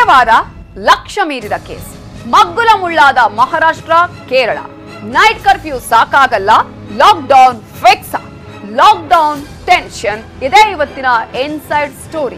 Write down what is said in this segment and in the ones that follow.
ವಾರ ಲಕ್ಷ ಮೀರಿದ ಕೇಸ್ ಮಗ್ಗುಲ ಮುಳ್ಳಾದ ಮಹಾರಾಷ್ಟ್ರ ಕೇರಳ ನೈಟ್ ಕರ್ಫ್ಯೂ ಸಾಕಾಗಲ್ಲ ಲಾಕ್ಡೌನ್ ಫಿಕ್ಸ್ ಲಾಕ್ಡೌನ್ ಟೆನ್ಷನ್ ಇದೇ ಇವತ್ತಿನ ಇನ್ಸೈಡ್ ಸ್ಟೋರಿ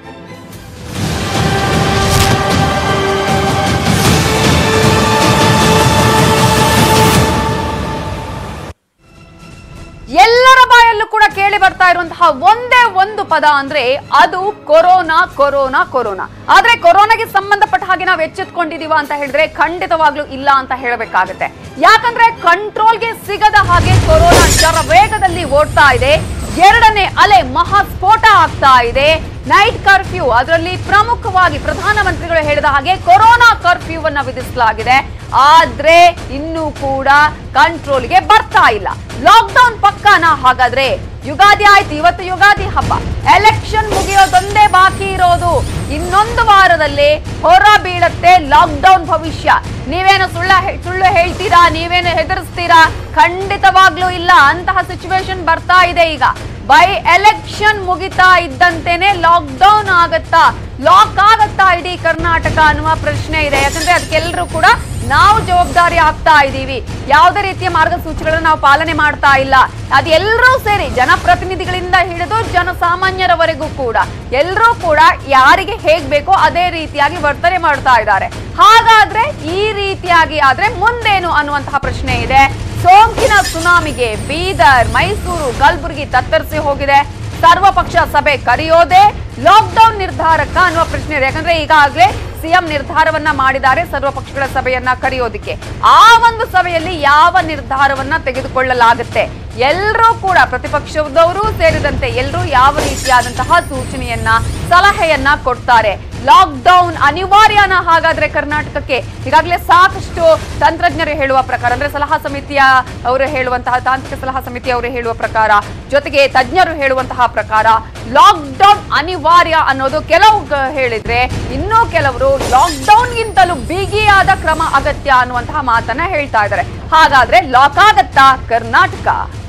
ಎಲ್ಲರ ಬಾಯಲ್ಲೂ ಕೂಡ ಕೇಳಿ ಬರ್ತಾ ಇರುವಂತಹ ಒಂದೇ ಒಂದು ಪದ ಅಂದ್ರೆ ಅದು ಕೊರೋನಾ ಕೊರೋನಾ ಕೊರೋನಾ ಆದ್ರೆ ಕೊರೋನಾಗೆ ಸಂಬಂಧಪಟ್ಟ ಹಾಗೆ ನಾವು ಎಚ್ಚೆತ್ಕೊಂಡಿದೀವ ಅಂತ ಹೇಳಿದ್ರೆ ಖಂಡಿತವಾಗ್ಲೂ ಇಲ್ಲ ಅಂತ ಹೇಳಬೇಕಾಗುತ್ತೆ ಯಾಕಂದ್ರೆ ಕಂಟ್ರೋಲ್ಗೆ ಸಿಗದ ಹಾಗೆ ಕೊರೋನಾ ಶರ ವೇಗದಲ್ಲಿ ಓಡ್ತಾ ಇದೆ ಎರಡನೇ ಅಲೆ ಮಹಾಸ್ಫೋಟ ಆಗ್ತಾ ಇದೆ ನೈಟ್ ಕರ್ಫ್ಯೂ ಅದರಲ್ಲಿ ಪ್ರಮುಖವಾಗಿ ಪ್ರಧಾನಮಂತ್ರಿಗಳು ಹೇಳಿದ ಹಾಗೆ ಕೊರೋನಾ ಕರ್ಫ್ಯೂ ಅನ್ನ ವಿಧಿಸಲಾಗಿದೆ ಆದ್ರೆ ಇನ್ನೂ ಕೂಡ ಕಂಟ್ರೋಲ್ಗೆ ಬರ್ತಾ ಇಲ್ಲ ಲಾಕ್ಡೌನ್ ಪಕ್ಕನ ಹಾಗಾದ್ರೆ ಯುಗಾದಿ ಆಯ್ತು ಇವತ್ತು ಯುಗಾದಿ ಹಬ್ಬ ಎಲೆಕ್ಷನ್ ಮುಗಿಯೋದೊಂದೇ ಬಾಕಿ ಇರೋದು ಇನ್ನೊಂದು ವಾರದಲ್ಲಿ ಹೊರ ಬೀಳತ್ತೆ ಲಾಕ್ಡೌನ್ ಭವಿಷ್ಯ ನೀವೇನು ಸುಳ್ಳ ಸುಳ್ಳು ಹೇಳ್ತೀರಾ ನೀವೇನು ಹೆದರಿಸ್ತೀರಾ ಖಂಡಿತವಾಗ್ಲೂ ಇಲ್ಲ ಅಂತಹ ಸಿಚುವೇಶನ್ ಬರ್ತಾ ಇದೆ ಈಗ ಬೈ ಎಲೆಕ್ಷನ್ ಮುಗಿತಾ ಇದ್ದಂತೆನೆ ಲಾಕ್ಡೌನ್ ಆಗತ್ತಾ ಲಾಕ್ ಆಗತ್ತಾ ಇಡೀ ಕರ್ನಾಟಕ ಅನ್ನುವ ಪ್ರಶ್ನೆ ಇದೆ ಯಾಕಂದ್ರೆ ಅದಕ್ಕೆಲ್ಲರೂ ಕೂಡ ನಾವು ಜವಾಬ್ದಾರಿ ಆಗ್ತಾ ಇದ್ದೀವಿ ಯಾವುದೇ ರೀತಿಯ ಮಾರ್ಗಸೂಚಿಗಳನ್ನು ನಾವು ಪಾಲನೆ ಮಾಡ್ತಾ ಇಲ್ಲ ಅದು ಎಲ್ಲರೂ ಸೇರಿ ಜನಪ್ರತಿನಿಧಿಗಳಿಂದ ಹಿಡಿದು ಜನಸಾಮಾನ್ಯರವರೆಗೂ ಕೂಡ ಎಲ್ಲರೂ ಕೂಡ ಯಾರಿಗೆ ಹೇಗ್ ಬೇಕೋ ಅದೇ ರೀತಿಯಾಗಿ ವರ್ತನೆ ಮಾಡ್ತಾ ಇದ್ದಾರೆ ಹಾಗಾದ್ರೆ ಈ ರೀತಿಯಾಗಿ ಆದ್ರೆ ಮುಂದೇನು ಅನ್ನುವಂತಹ ಪ್ರಶ್ನೆ ಇದೆ ಸೋಂಕಿನ ಸುನಾಮಿಗೆ ಬೀದರ್ ಮೈಸೂರು ಕಲಬುರಗಿ ತತ್ತರಿಸಿ ಹೋಗಿದೆ ಸರ್ವಪಕ್ಷ ಸಭೆ ಕರೆಯೋದೇ ಲಾಕ್ಡೌನ್ ನಿರ್ಧಾರಕ ಅನ್ನುವ ಪ್ರಶ್ನೆ ಇದೆ ಯಾಕಂದ್ರೆ ಈಗಾಗಲೇ ಸಿಎಂ ನಿರ್ಧಾರವನ್ನ ಮಾಡಿದ್ದಾರೆ ಸರ್ವಪಕ್ಷಗಳ ಸಭೆಯನ್ನ ಕರೆಯೋದಿಕ್ಕೆ ಆ ಒಂದು ಸಭೆಯಲ್ಲಿ ಯಾವ ನಿರ್ಧಾರವನ್ನ ತೆಗೆದುಕೊಳ್ಳಲಾಗುತ್ತೆ ಎಲ್ಲರೂ ಕೂಡ ಪ್ರತಿಪಕ್ಷದವರು ಸೇರಿದಂತೆ ಎಲ್ಲರೂ ಯಾವ ರೀತಿಯಾದಂತಹ ಸೂಚನೆಯನ್ನ ಸಲಹೆಯನ್ನ ಕೊಡ್ತಾರೆ ಲಾಕ್ಡೌನ್ ಅನಿವಾರ್ಯನ ಹಾಗಾದ್ರೆ ಕರ್ನಾಟಕಕ್ಕೆ ಈಗಾಗಲೇ ಸಾಕಷ್ಟು ತಂತ್ರಜ್ಞರು ಹೇಳುವ ಪ್ರಕಾರ ಅಂದ್ರೆ ಸಲಹಾ ಸಮಿತಿಯ ಅವರು ಹೇಳುವಂತಹ ತಾಂತ್ರಿಕ ಸಲಹಾ ಸಮಿತಿ ಅವರು ಹೇಳುವ ಪ್ರಕಾರ ಜೊತೆಗೆ ತಜ್ಞರು ಹೇಳುವಂತಹ ಪ್ರಕಾರ ಲಾಕ್ಡೌನ್ ಅನಿವಾರ್ಯ ಅನ್ನೋದು ಕೆಲವು ಗ- ಹೇಳಿದ್ರೆ ಇನ್ನೂ ಕೆಲವರು ಲಾಕ್ಡೌನ್ಗಿಂತಲೂ ಬಿಗಿಯಾದ ಕ್ರಮ ಅಗತ್ಯ ಅನ್ನುವಂತಹ ಮಾತನ್ನ ಹೇಳ್ತಾ ಇದ್ದಾರೆ ಹಾಗಾದ್ರೆ ಲಾಕ್ ಆಗತ್ತಾ ಕರ್ನಾಟಕ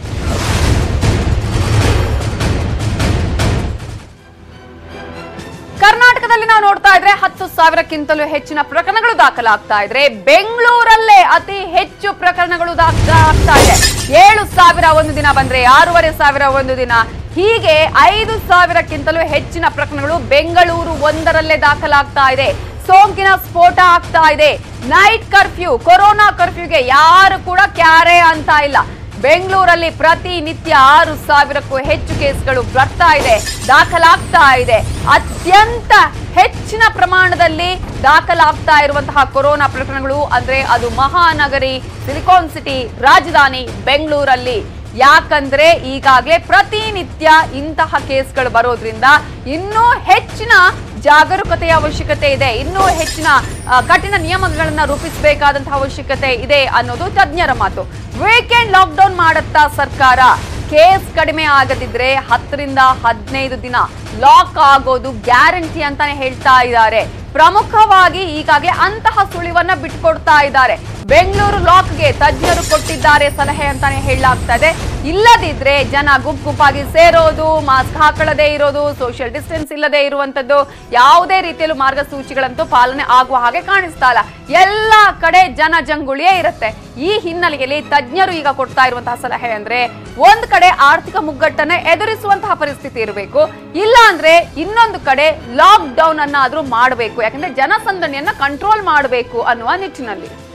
ಕರ್ನಾಟಕದಲ್ಲಿ ನಾವು ನೋಡ್ತಾ ಇದ್ರೆ ಹತ್ತು ಸಾವಿರಕ್ಕಿಂತಲೂ ಹೆಚ್ಚಿನ ಪ್ರಕರಣಗಳು ದಾಖಲಾಗ್ತಾ ಇದ್ರೆ ಬೆಂಗಳೂರಲ್ಲೇ ಅತಿ ಹೆಚ್ಚು ಪ್ರಕರಣಗಳು ದಾಖಲಾಗ್ತಾ ಇದೆ ಏಳು ಸಾವಿರ ಒಂದು ದಿನ ಬಂದ್ರೆ ಆರೂವರೆ ಸಾವಿರ ಒಂದು ದಿನ ಹೀಗೆ ಐದು ಸಾವಿರಕ್ಕಿಂತಲೂ ಹೆಚ್ಚಿನ ಪ್ರಕರಣಗಳು ಬೆಂಗಳೂರು ಒಂದರಲ್ಲೇ ದಾಖಲಾಗ್ತಾ ಇದೆ ಸೋಂಕಿನ ಸ್ಫೋಟ ಆಗ್ತಾ ಇದೆ ನೈಟ್ ಕರ್ಫ್ಯೂ ಕೊರೋನಾ ಕರ್ಫ್ಯೂಗೆ ಯಾರು ಕೂಡ ಕ್ಯಾರೆ ಅಂತ ಇಲ್ಲ ಬೆಂಗಳೂರಲ್ಲಿ ಪ್ರತಿನಿತ್ಯ ಆರು ಸಾವಿರಕ್ಕೂ ಹೆಚ್ಚು ಕೇಸ್ಗಳು ಬರ್ತಾ ಇದೆ ದಾಖಲಾಗ್ತಾ ಇದೆ ಅತ್ಯಂತ ಹೆಚ್ಚಿನ ಪ್ರಮಾಣದಲ್ಲಿ ದಾಖಲಾಗ್ತಾ ಇರುವಂತಹ ಕೊರೋನಾ ಪ್ರಕರಣಗಳು ಅಂದ್ರೆ ಅದು ಮಹಾನಗರಿ ಸಿಲಿಕಾನ್ ಸಿಟಿ ರಾಜಧಾನಿ ಬೆಂಗಳೂರಲ್ಲಿ ಯಾಕಂದ್ರೆ ಈಗಾಗಲೇ ಪ್ರತಿನಿತ್ಯ ಇಂತಹ ಕೇಸ್ಗಳು ಬರೋದ್ರಿಂದ ಇನ್ನೂ ಹೆಚ್ಚಿನ ಜಾಗರೂಕತೆಯ ಅವಶ್ಯಕತೆ ಇದೆ ಇನ್ನೂ ಹೆಚ್ಚಿನ ಆ, ಕಠಿಣ ನಿಯಮಗಳನ್ನ ರೂಪಿಸಬೇಕಾದಂತಹ ಅವಶ್ಯಕತೆ ಇದೆ ಅನ್ನೋದು ತಜ್ಞರ ಮಾತು ವೀಕೆಂಡ್ ಲಾಕ್ಡೌನ್ ಮಾಡುತ್ತಾ ಸರ್ಕಾರ ಕೇಸ್ ಕಡಿಮೆ ಆಗದಿದ್ರೆ ಹತ್ತರಿಂದ ಹದಿನೈದು ದಿನ ಲಾಕ್ ಆಗೋದು ಗ್ಯಾರಂಟಿ ಅಂತಾನೆ ಹೇಳ್ತಾ ಇದ್ದಾರೆ ಪ್ರಮುಖವಾಗಿ ಈಗಾಗಲೇ ಅಂತಹ ಸುಳಿವನ್ನ ಬಿಟ್ಕೊಡ್ತಾ ಇದ್ದಾರೆ ಬೆಂಗಳೂರು ಲಾಕ್ಗೆ ತಜ್ಞರು ಕೊಟ್ಟಿದ್ದಾರೆ ಸಲಹೆ ಅಂತಾನೆ ಹೇಳಲಾಗ್ತಾ ಇದೆ ಇಲ್ಲದಿದ್ರೆ ಜನ ಗುಂಪು ಗುಂಪಾಗಿ ಸೇರೋದು ಮಾಸ್ಕ್ ಹಾಕೊಳ್ಳದೆ ಇರೋದು ಸೋಷಿಯಲ್ ಡಿಸ್ಟೆನ್ಸ್ ಇಲ್ಲದೆ ಇರುವಂತದ್ದು ಯಾವುದೇ ರೀತಿಯಲ್ಲೂ ಮಾರ್ಗಸೂಚಿಗಳಂತೂ ಪಾಲನೆ ಆಗುವ ಹಾಗೆ ಕಾಣಿಸ್ತಾ ಇಲ್ಲ ಎಲ್ಲ ಕಡೆ ಜನ ಜಂಗುಳಿಯೇ ಇರುತ್ತೆ ಈ ಹಿನ್ನೆಲೆಯಲ್ಲಿ ತಜ್ಞರು ಈಗ ಕೊಡ್ತಾ ಇರುವಂತಹ ಸಲಹೆ ಅಂದ್ರೆ ಒಂದ್ ಕಡೆ ಆರ್ಥಿಕ ಮುಗ್ಗಟ್ಟನ್ನ ಎದುರಿಸುವಂತಹ ಪರಿಸ್ಥಿತಿ ಇರಬೇಕು ಇಲ್ಲ ಅಂದ್ರೆ ಇನ್ನೊಂದು ಕಡೆ ಲಾಕ್ ಡೌನ್ ಅನ್ನಾದ್ರೂ ಮಾಡಬೇಕು ಯಾಕಂದ್ರೆ ಜನಸಂದಣಿಯನ್ನ ಕಂಟ್ರೋಲ್ ಮಾಡಬೇಕು ಅನ್ನುವ ನಿಟ್ಟಿನಲ್ಲಿ